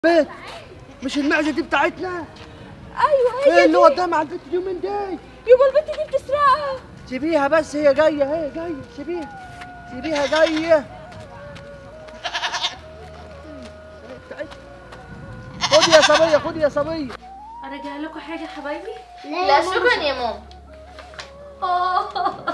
بيت مش المعزه دي بتاعتنا ايوه ايه هي اللي دي وداها مع البنت اليومين دي يبقى البنت دي بتسرقها سيبيها بس هي جايه هي جايه سيبيها سيبيها جايه خدي يا صبيه خدي يا صبيه ارجع لكم حاجه يا حبايبي لا شكرا يا ماما اه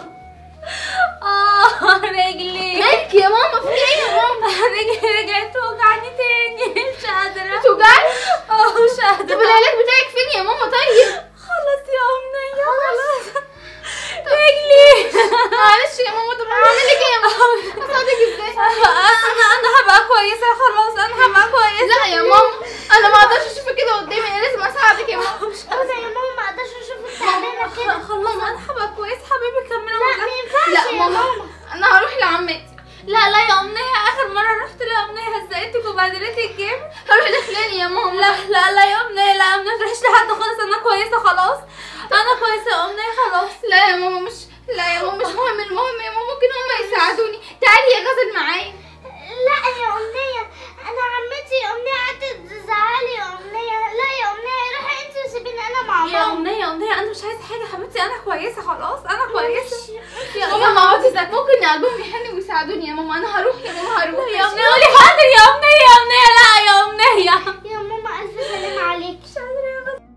اه رجلي مالك يا ماما في ايه يا ماما رجلي رجعت توجعني تاني مش قادره توجعك اه مش طب قادره العلاج بتاعك فين يا ماما طيب خلاص يا امنيه خلاص رجلي معلش يا ماما طب هعمل لك ايه يا ماما اساعدك ازاي انا انا هبقى كويسه خلاص انا هبقى كويسه لا يا ماما انا ما اقدرش اشوفك كده قدامي انا لازم اساعدك يا ماما انا يا ماما ما اقدرش اشوفك تعبانه كده خلاص انا هبقى كويس حبيبي كملوا لا ما ينفعش لا يا ماما ماما انا هروح لعمتي لا لا يا امنيه اخر مره رحت لامنيه هزقتك وبهدلتك جامد هروح داخلاني يا ماما لا لا لا يا امنيه لا ما تروحيش لحد خالص انا كويسه خلاص انا كويسه يا امنيه خلاص لا يا ماما مش لا يا ماما مش مهم المهم يا ماما ممكن هما يساعدوني تعالي يا غزل معايا لا يا امنيه انا عمتي يا امنيه قعدت تزعلي يا امنيه لا يا امنيه روحي انت وسيبيني انا مع يا ماما امنيه يا امنيه انا مش عايزه حاجه يا حبيبتي انا كويسه خلاص انا كويسه يا ماما ما اقعدي ساكت ممكن قلبهم يحن ويساعدوني يا ماما انا هروح يا ماما هروح يا امنيه قولي حاضر يا امنيه يا امنيه لا يا امنيه يا ماما الف سلامه عليك مش قادره يا غزل.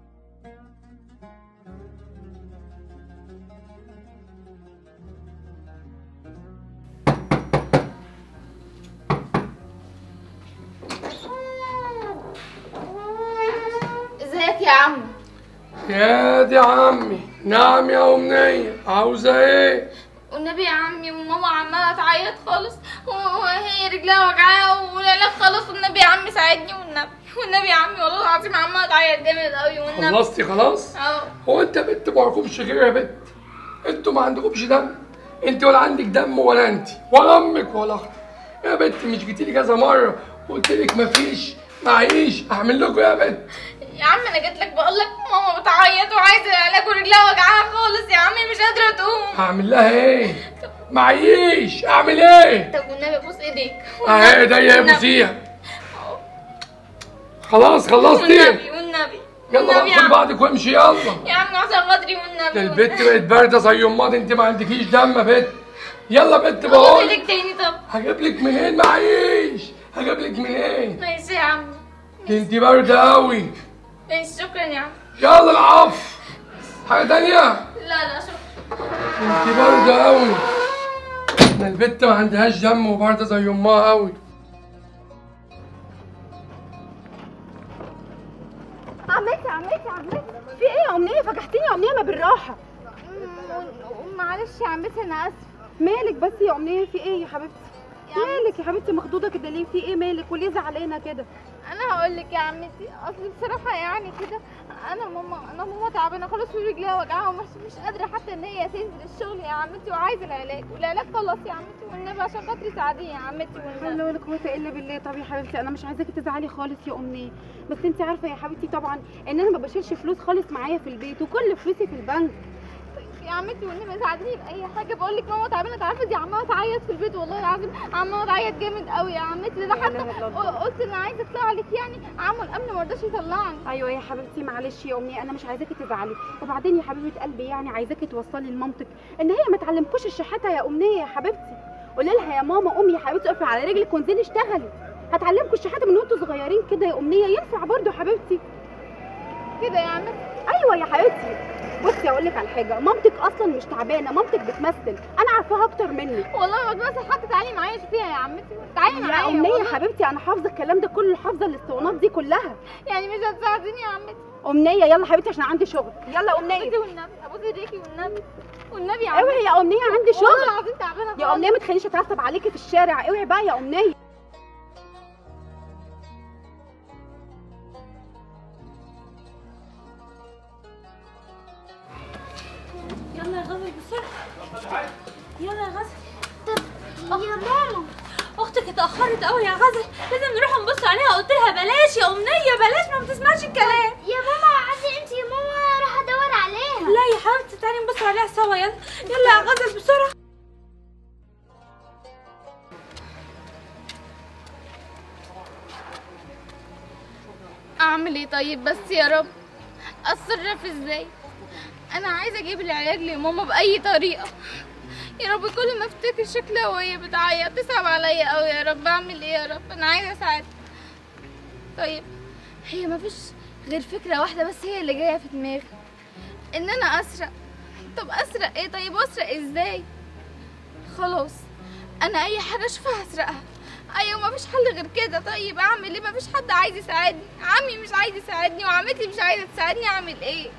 ازيك يا عم يا دي عمي نعم يا أمنية عاوزة ايه؟ والنبي يا عمي وماما عمالة تعيط خالص وهي رجلها وجعاها والعلاج خلص والنبي يا عمي ساعدني والنبي والنبي يا عمي والله العظيم عمالة تعيط جامد قوي والنبي خلصتي خلاص؟ اه هو انت بنت معكمش غير يا بنت انتوا ما عندكمش دم انت ولا عندك دم ولا انت ولا امك ولا اختك يا بنت مش جيتيلي كذا مرة وقلت لك مفيش معيش اعمل لكم يا بنت يا عم انا جيت لك بقول لك ماما بتعيط وعايزه العلاج ورجلها وجعاها خالص يا عمي مش قادره تقوم هعمل لها ايه؟ معيش اعمل ايه؟ طب والنبي بوس ايديك اهي ايديا يا والنبي. بوسيها خلاص خلصتي والنبي والنبي يلا والنبي بقى يا خدي عم. بعضك وامشي يلا يا عم عشان خاطري والنبي ده البت بقت بارده زي امها انت ما عندكيش دم يا بت يلا بت بوس بقول ايدك تاني طب هجيب لك منين معيش هجيب لك منين ماشي يا عم دي انت بارده قوي ماشي شكرا يا عم يلا العفو حاجه تانية لا لا شكرا انت بارده قوي ده البت ما عندهاش دم وبارده زي امها قوي عمتي عمتي عمتي في ايه يا امنيه فجحتيني يا امنيه ما بالراحه معلش يا عمتي انا اسفه مالك بس يا امنيه في ايه يا حبيبتي مالك يا حبيبتي مخضوضه كده ليه في ايه مالك وليه زعلانه كده انا هقول لك يا عمتي اصل بصراحه يعني كده انا ماما انا ماما تعبانه خلاص ورجليها وجعاها ومش مش قادره حتى ان هي تنزل الشغل يا عمتي وعايزه العلاج والعلاج خلاص يا عمتي والنبي عشان خاطري ساعديني يا عمتي حول والنبي ولا قوه الا بالله طب يا حبيبتي انا مش عايزاكي تزعلي خالص يا امنيه بس انت عارفه يا حبيبتي طبعا ان انا ما بشيلش فلوس خالص معايا في البيت وكل فلوسي في البنك يا عمتي والنبي ساعديني باي حاجه بقول لك ماما تعبانه انت عارفه دي عماله تعيط في البيت والله العظيم عماله تعيط جامد قوي يا عمتي ده حتى إله إلا الله. قلت انا عايزه اطلع لك يعني عمو الامن ما رضاش يطلعني ايوه يا حبيبتي معلش يا امنيه انا مش عايزاكي تزعلي وبعدين يا حبيبه قلبي يعني عايزاكي توصلي لمامتك ان هي ما تعلمكوش الشحاته يا امنيه يا حبيبتي قولي لها يا ماما قومي يا حبيبتي اقفي على رجلك وانزلي اشتغلي هتعلمكوا الشحاته من وانتوا صغيرين كده يا امنيه ينفع برضو يا حبيبتي كده يا عمتي ايوه يا حبيبتي بصي اقول لك على حاجه مامتك اصلا مش تعبانه مامتك بتمثل انا عارفاها اكتر منك والله ما بتمثل حتى تعالي معايا شوفيها يا عمتي تعالي يا معايا امنيه يا والله. حبيبتي انا حافظه الكلام ده كله حافظه الاسطوانات دي كلها يعني مش هتساعديني يا عمتي امنيه يلا حبيبتي عشان عندي شغل يلا عمتي امنيه والنبي ابوس ايديكي والنبي والنبي يا عمتي اوعي يا امنيه عندي والله شغل العظيم تعبانه يا خالص. امنيه ما تخلينيش اتعصب عليكي في الشارع اوعي بقى يا امنيه يلا يا غزل بسرعه يلا يا غزل يا ماما اختك اتاخرت قوي يا غزل لازم نروح نبص عليها قلت لها بلاش يا امنيه بلاش ما بتسمعش الكلام يا ماما عادي انت يا ماما راح ادور عليها لا يا حبيبتي تعالي نبص عليها سوا يلا يلا يا غزل بسرعه اعمل ايه طيب بس يا رب اتصرف ازاي انا عايزه اجيب العلاج لماما باي طريقه يا رب كل ما افتكر شكلها وهي بتعيط تصعب عليا قوي يا رب اعمل ايه يا رب انا عايزه اساعدها طيب هي مفيش غير فكره واحده بس هي اللي جايه في دماغي ان انا اسرق طب اسرق ايه طيب اسرق ازاي خلاص انا اي حاجه اشوفها هسرقها ايوه مفيش حل غير كده طيب اعمل ايه مفيش حد عايز يساعدني عمي مش عايز يساعدني وعمتي مش عايزه تساعدني اعمل ايه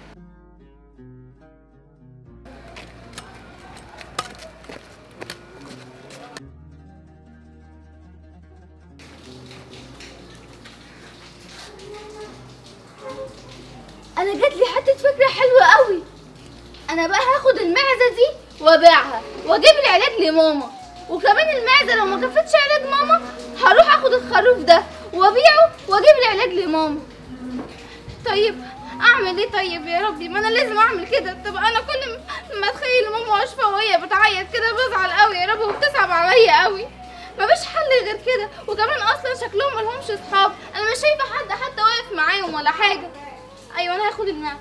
انا جات لي حته فكره حلوه قوي انا بقى هاخد المعزه دي وابيعها واجيب العلاج لماما وكمان المعزه لو ما كفتش علاج ماما هروح اخد الخروف ده وابيعه واجيب العلاج لماما طيب اعمل ايه طيب يا ربي ما انا لازم اعمل كده طب انا كل ما اتخيل ماما واشفى وهي بتعيط كده بزعل قوي يا رب وبتصعب عليا قوي مفيش حل غير كده وكمان اصلا شكلهم ملهمش اصحاب انا مش شايفه حد حتى واقف معاهم ولا حاجه ايوه انا هاخد المعزه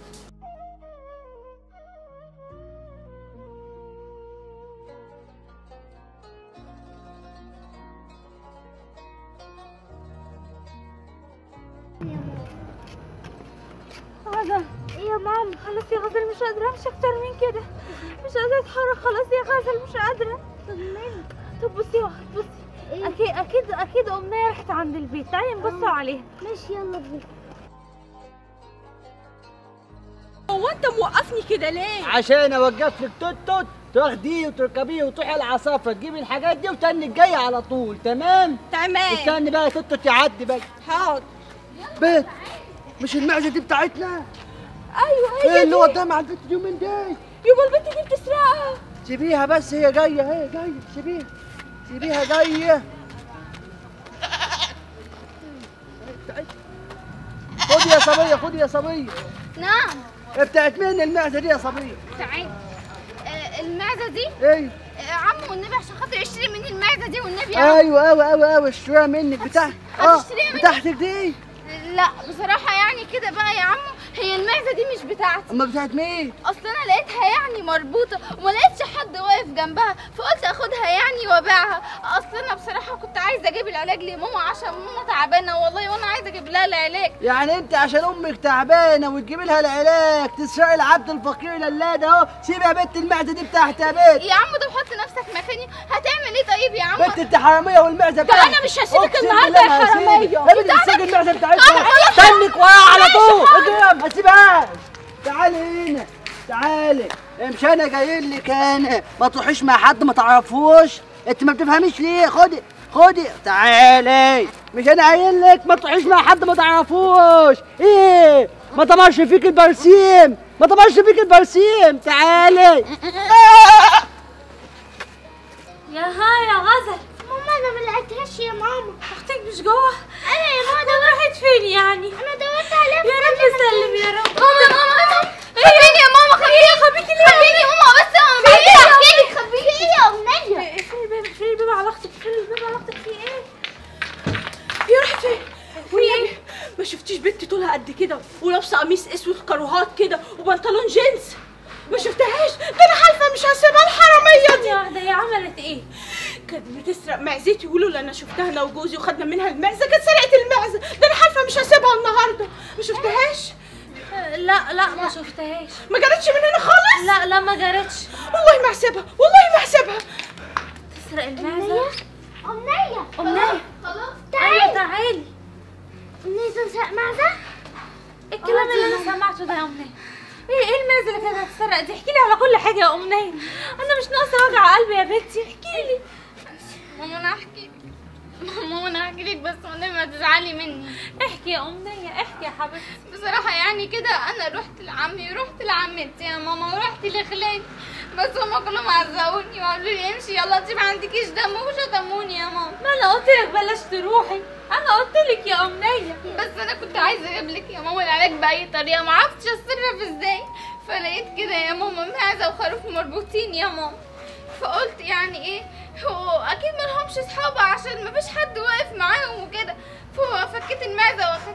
غزل ايه يا ماما خلاص يا غزل مش قادرة امشي اكتر من كده مش قادرة اتحرك خلاص يا غزل مش قادرة طب مالك طب بصي يا واحد بصي اكيد اكيد اكيد امنية راحت عند البيت تعالي نبصوا عليها ماشي يلا بينا هو انت موقفني كده ليه؟ عشان اوقف لك توت توت تاخديه وتركبيه وتروحي العصافره تجيبي الحاجات دي وتاني الجايه على طول تمام تمام استني بقى توت توت يعدي بقى حاضر بيت مش المعزه دي بتاعتنا ايوه ايه اللي قدام على البيت اليومين دي يبقى البنت دي بتسرقها سيبيها بس هي جايه هي جايه سيبيها سيبيها جايه خدي يا صبيه خدي يا صبيه نعم بتاعت مين المعزه دي يا صبيه تعالي آه، المعزه دي ايه آه، عمو والنبي عشان خاطر اشتري مني المعزه دي والنبي يا عم. ايوه ايوه ايوه ايوه اشتريها منك بتاع اه هتشتريها مني؟ بتاعتك دي لا بصراحه يعني كده بقى يا عمو هي المعزه دي مش بتاعتي اما بتاعت مين اصل انا لقيتها يعني مربوطه وما لقيتش حد واقف جنبها فقلت اخدها يعني وابيعها اصل انا بصراحه كنت عايزه اجيب العلاج لماما عشان ماما تعبانه والله وانا عايزه اجيب لها العلاج يعني انت عشان امك تعبانه وتجيبي لها العلاج تسرقي العبد الفقير للاد اهو سيبي يا بنت المعزه دي بتاعت يا بنت يا عم طب حط نفسك مكاني هتعمل ايه طيب يا عم بنت انت حراميه والمعزه بتاعتك أنا مش هسيبك أقسم النهاردة بالله يا ما هسيبك. حرامية. يا بنت تسيبي المعزه بتاعتها استنك وراها على طول اجري ما تسيبهاش تعالي هنا تعالي مش انا جاي لك انا ما تروحيش مع حد ما تعرفوش انت ما بتفهميش ليه خدي خدي تعالي مش انا قايل لك ما تروحيش مع حد ما تعرفوش ايه ما تمرش فيك البرسيم ما تمرش فيك البرسيم تعالي يا ها يا غزل ماما انا ما لقيتهاش يا ماما اختك مش جوه انا يا ماما طب راحت فين يعني انا دورت عليها في يا رب كل سلم يا رب ماما ماما خبيني يا ماما خبيني خبيكي ليه خبيني يا ماما بس انا بعدين احكي لك مكان. في ايه يا امنيه اقفلي الباب اقفلي الباب على اختك اقفلي الباب على اختك في ايه؟ يا راحت فين؟ والنبي ما شفتيش بنت طولها قد كده ولابسه قميص اسود كروهات كده وبنطلون جينز ما شفتهاش ده انا حالفه مش هسيبها الحراميه دي واحده هي عملت ايه؟ كانت بتسرق معزتي يقولوا لي انا شفتها انا وجوزي وخدنا منها المعزه كانت سرقت المعزه ده انا حالفه مش هسيبها النهارده ما شفتهاش؟ لا لا ما شفتهاش ما جرتش من هنا خالص؟ لا لا ما جرتش والله ما هسيبها والله ما هسيبها تسرق المعزه امنيه امنيه خلاص تعالي تعالي امنيه تنسق معزه الكلام اللي انا سمعته ده يا امنيه ايه ايه المعزه اللي كانت هتسرق دي احكي لي على كل حاجه يا امنيه انا مش ناقصه وجع قلبي يا بنتي احكي لي ماما انا احكي لك ماما انا احكي لك بس والنبي ما تزعلي مني احكي يا امنيه احكي يا حبيبتي بصراحة يعني كده أنا رحت لعمي ورحت لعمتي يا ماما ورحت لخلاني بس هما كلهم عزقوني وقالوا لي امشي يلا انتي ما عندكيش دم وشتموني يا ماما ما انا قلت لك بلاش تروحي انا قلت لك يا امنيه بس أنا كنت عايزة أجيب لك يا ماما العلاج بأي طريقة ما عرفتش أتصرف ازاي فلقيت كده يا ماما معزة وخروف مربوطين يا ماما فقلت يعني ايه هو اكيد ملهمش صحاب عشان مفيش حد واقف معاهم وكده ففكيت المعزة واخدتها يا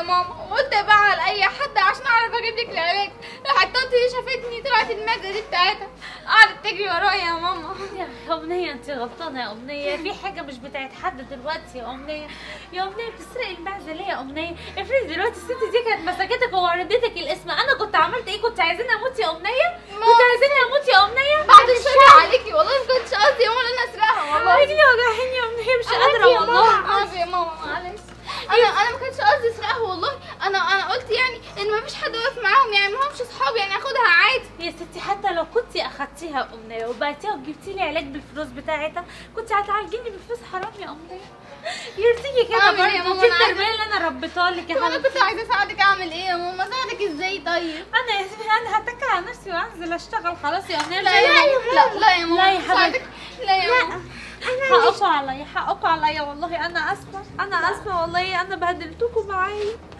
ماما وقلت ابعها لاي حد عشان اعرف اجيب لك العلاج راحت طنط دي شافتني طلعت المعده دي بتاعتها قعدت تجري ورايا يا ماما يا أمنية أنت غلطانة يا أمنية في حاجة مش بتاعت حد دلوقتي يا أمنية يا أمنية بتسرقي المعزة ليه يا أمنية افرضي دلوقتي الست دي كانت مسكتك ووردتك الاسم أنا كنت عملت إيه كنت عايزاني أموت يا أمنية كنت عايزاني أموت يا أمنية بعد الشر عليكي والله ما كنتش قصدي يا ماما ان انا اسرقها والله رجلي وجعاني يا أمنية مش قادرة والله عافية يا ماما معلش انا انا ما كانش قصدي اسرقها والله انا انا قلت يعني ان ما فيش حد واقف معاهم يعني ما همش اصحاب يعني اخدها عادي يا ستي حتى لو كنت اخدتيها يا امنيه وبعتيها وجبتي لي علاج بالفلوس بتاعتها كنت هتعالجيني بالفلوس حرام يا امنيه يرضيكي كده أعمل إيه يا برضه ماما؟ دي أنا عايزة- التربيه اللي انا ربيتها لك طب يا انا حبيبتي كنت عايزه اساعدك اعمل ايه يا ماما اساعدك ازاي طيب انا يا زلمه انا هتكل على نفسي وانزل اشتغل خلاص يا امنيه لا يا ماما لا لا يا ماما لا يا أساعدك. لا يا ماما حقكوا عليا حقكوا عليا والله انا اسفه انا اسفه والله انا بهدلتكم معايا